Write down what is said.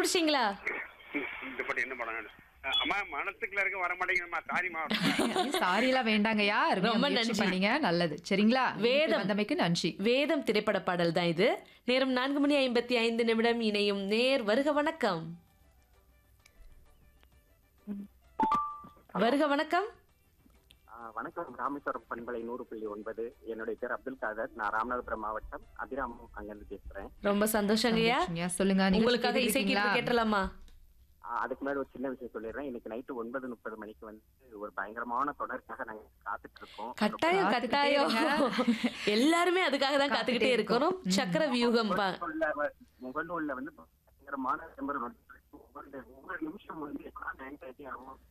கண்டுபிடிச்சிங்களா ம், இந்த பாட்டு என்ன படம் அஹ், அம்மா மனசுக்குள்ள இருக்க வர மாட்டேங்குதுமா சாரிமா சாரி எல்லாம் வேண்டாங்கய்யா ரொம்ப ரொம்ப நன்றி. நன்றி பண்ணீங்க நல்லது சரிங்களா வேதம். வேதம் வந்தமைக்கு நன்றி வேதம் திரைப்பட பாடல் தான் இது நேரம் நான்கு மணி ஐம்பத்தி ஐந்து நிமிடம் இணையும் நேர் வருக வணக்கம் வருக வணக்கம் ஆ, வணக்கம் ராமேஸ்வரம் பண்பலை நூறு புள்ளி ஒன்பது என்னுடைய பேர் அப்துல் காதர் நான் ராமநாதபுரம் மாவட்டம் அபிராமம் அங்கிருந்து பேசுறேன் ரொம்ப சந்தோஷங்கய்யா சந்தோஷங்க. சொல்லுங்க நீங்க உங்களுக்காக கேட்டுட்டு இசை இருக்கீங்களா? கேட்டலாமா ஆ, அதுக்கு முன்னாடி ஒரு சின்ன விஷயம் சொல்லிடுறேன் இன்னைக்கு நைட்டு ஒன்பது முப்பது மணிக்கு வந்து ஒரு பயங்கரமான தொடருக்காக நாங்க காத்துட்டு இருக்கோம் கட்டாயம் காத்துக்கிட்டே கட்டாயம் எல்லாருமே அதுக்காக தான் காத்துக்கிட்டே இருக்கிறோம் சக்கர வியூகம் பா முகநூல்ல வ- முகநூல்ல வந்து பயங்கரமான விளம்பரம் வந்துட்டு இருக்கு. ஒவ்வொரு ஒவ்வொரு நிமிஷம் வந்து ஆன்சைட்டி ஆகும்